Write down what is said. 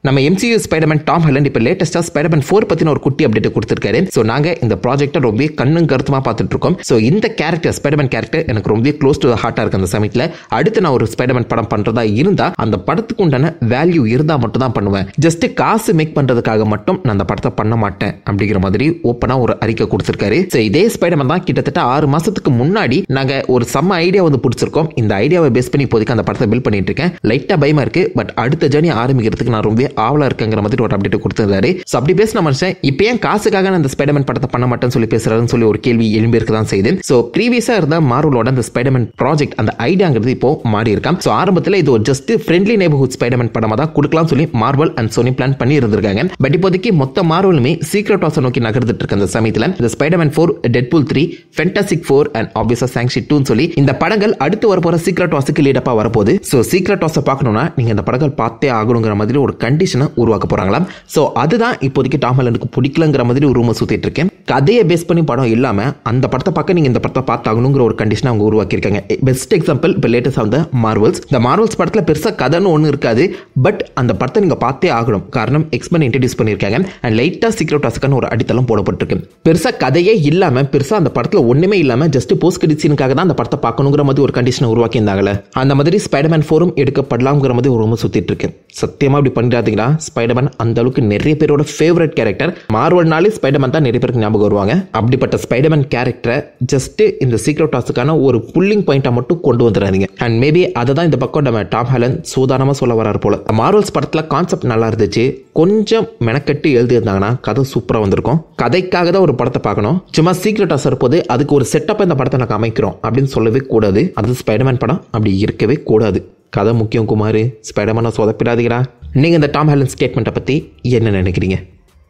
நம்ம MCU Spiderman Tom ஹலண்ட் இப்போ லேட்டஸ்டா ஸ்பைடர்மேன் ஃபோர் பத்தின ஒரு குட்டி அப்டேட் கொடுத்துருக்காரு ஸோ நாங்க இந்த ப்ராஜெக்ட்டை ரொம்ப கண்ணும் கருத்துமா பார்த்துட்டு இருக்கோம் ஸோ இந்த கேரக்டர் ஸ்பைடர்மேன் கேரக்டர் எனக்கு ரொம்ப க்ளோஸ் டு ஹார்ட்டா இருக்கு அந்த சமயத்தில் அடுத்து நான் ஒரு ஸ்பைடர்மேன் படம் பண்றதா இருந்தா அந்த படத்துக்கு உண்டான வேல்யூ இருந்தா மட்டும் தான் பண்ணுவேன் ஜஸ்ட் காசு மேக் பண்றதுக்காக மட்டும் நான் அந்த படத்தை பண்ண மாட்டேன் அப்படிங்கிற மாதிரி ஓப்பனா ஒரு அறிக்கை கொடுத்துருக்காரு ஸோ இதே ஸ்பைடர்மேன் தான் கிட்டத்தட்ட ஆறு மாசத்துக்கு முன்னாடி நாங்க ஒரு செம்ம ஐடியா வந்து பிடிச்சிருக்கோம் இந்த ஐடியாவை பேஸ் பண்ணி இப்போதைக்கு அந்த படத்தை பில்ட் பண்ணிட்டு இருக்கேன் லைட்டா பயமா இருக்கு பட் அடுத்த ஜேர்னி ஆரம்பிக்கிறதுக்கு நான் ரொம்ப ஆவலா இருக்கேங்கிற மாதிரி ஒரு அப்டேட் கொடுத்திருந்தாரு ஸோ அப்படி பேசின மனுஷன் இப்போ ஏன் காசுக்காக நான் அந்த ஸ்பைடர்மேன் படத்தை பண்ண மாட்டேன்னு சொல்லி பேசுறாருன்னு சொல்லி ஒரு கேள்வி எழும்பியிருக்கு தான் செய்யுது ஸோ ப்ரீவியஸாக இருந்த மார்வலோட அந்த ஸ்பைடர்மேன் ப்ராஜெக்ட் அந்த ஐடியாங்கிறது இப்போ மாறி இருக்கான் ஸோ ஆரம்பத்தில் இது ஒரு ஜஸ்ட் ஃப்ரெண்ட்லி நeighborhood ஸ்பைடர்மேன் படமாக தான் கொடுக்கலாம் சொல்லி மார்வல் அண்ட் சோனி பிளான் பண்ணி இருந்திருக்காங்க பட் இப்போதைக்கு மொத்த மார்வலுமே சீக்ரெட் வாச நோக்கி நகர்ந்துட்டு இருக்க அந்த சமயத்தில் இந்த Spiderman four Deadpool three Fantastic Four and ஆப்வியஸா சாங்ஷி டூன்னு சொல்லி இந்த படங்கள் அடுத்து வரப்போற சீக்ரெட் வாசுக்கு லீடப்பா வரப்போகுது ஸோ சீக்ரெட் வாசை பார்க்கணும்னா நீங்க இந்த படங்கள் பார்த்தே ஆகணுங்கிற மாதிரி ஒரு கண்டிஷனை உருவாக்க போறாங்களாம் ஸோ அதுதான் இப்போதைக்கு டாம் ஹாலண்டுக்கு பிடிக்கலங்கிற மாதிரி ஒரு ரூமை சுத்திட்டு இருக்கேன் கதையை பேஸ் பண்ணி படம் இல்லாம அந்த படத்தை பார்க்க நீங்க இந்த படத்தை பார்த்தாகணுங்கிற ஒரு கண்டிஷனை அவங்க உருவாக்கியிருக்காங்க பெஸ்ட் எக்ஸாம்பிள் இப்போ லேட்டஸ்ட் ஆஃப் த மார்வல்ஸ் இந்த மார்வல்ஸ் படத்தில் பெருசாக கதைன்னு ஒன்று இருக்காது பட் அந்த படத்தை நீங்கள் பார்த்தே ஆகணும் காரணம் எக்ஸ்பென் இன்ட்ரடியூஸ் பண்ணியிருக்காங்க அண்ட் லைட்டாக சீக்ரெட் டாஸ்க்கான ஒரு அடித்தளம் போடப்பட்டிருக்கு பெருசாக கதையே இல்லாமல் பெருசாக அந்த படத்தில் ஒன்றுமே இல்லாமல் ஜஸ்ட் போஸ்ட் கிரெடிட் சீனுக்காக தான் அந்த படத்தை பார்க்கணுங்கிற மாதிரி ஒரு கண்டிஷனை உருவாக்கியிருந்தாங்களே அந்த மாதிரி ஸ்பைடர்மேன் ஃபோரும் எடுக்கப்படலாம்ங்கிற மாதிரி ஒரு ரொம்ப சுற்றிட்டு இருக்கு சத்தியமாக அப்படி பண்ணிடாதீங்களா ஸ்பைடர்மேன் அந்த அளவுக்கு நிறைய பேரோட ஃபேவரட் கேரக்டர் மார்வல்னாலே ஸ்பைடர்மேன் தான் நிறைய பேருக்கு ஞாபகம் வருவாங்க அப்படிப்பட்ட ஸ்பைடர்மேன் கேரக்டரை ஜஸ்ட் இந்த சீக்ரெட் டாஸ்க்கான ஒரு புல்லிங் பாயிண்டா மட்டும் கொண்டு வந்துடாதீங்க அண்ட் மேபி அதை தான் இந்த பக்கம் நம்ம டாம் ஹேலன் சூதானமாக சொல்ல வராரு போல மார்வல்ஸ் படத்தில் கான்செப்ட் நல்லா இருந்துச்சு கொஞ்சம் மெனக்கட்டு எழுதியிருந்தாங்கன்னா கதை சூப்பராக வந்திருக்கும் கதைக்காக தான் ஒரு படத்தை பார்க்கணும் சும்மா சீக்ரெட் டாஸ் இருப்போது அதுக்கு ஒரு செட்டப் இந்த படத்தை நாங்கள் அமைக்கிறோம் அப்படின்னு சொல்லவே கூடாது அது ஸ்பைடர்மேன் படம் அப்படி இருக்கவே கூடாது கதை முக்கியம் குமார் ஸ்பைடர்மேனை சொதப்பிடாதீங்களா நீங்கள் இந்த டாம் ஹேலன் ஸ்டேட்மெண்ட்டை பற்றி என்ன நினைக்கிறீங்க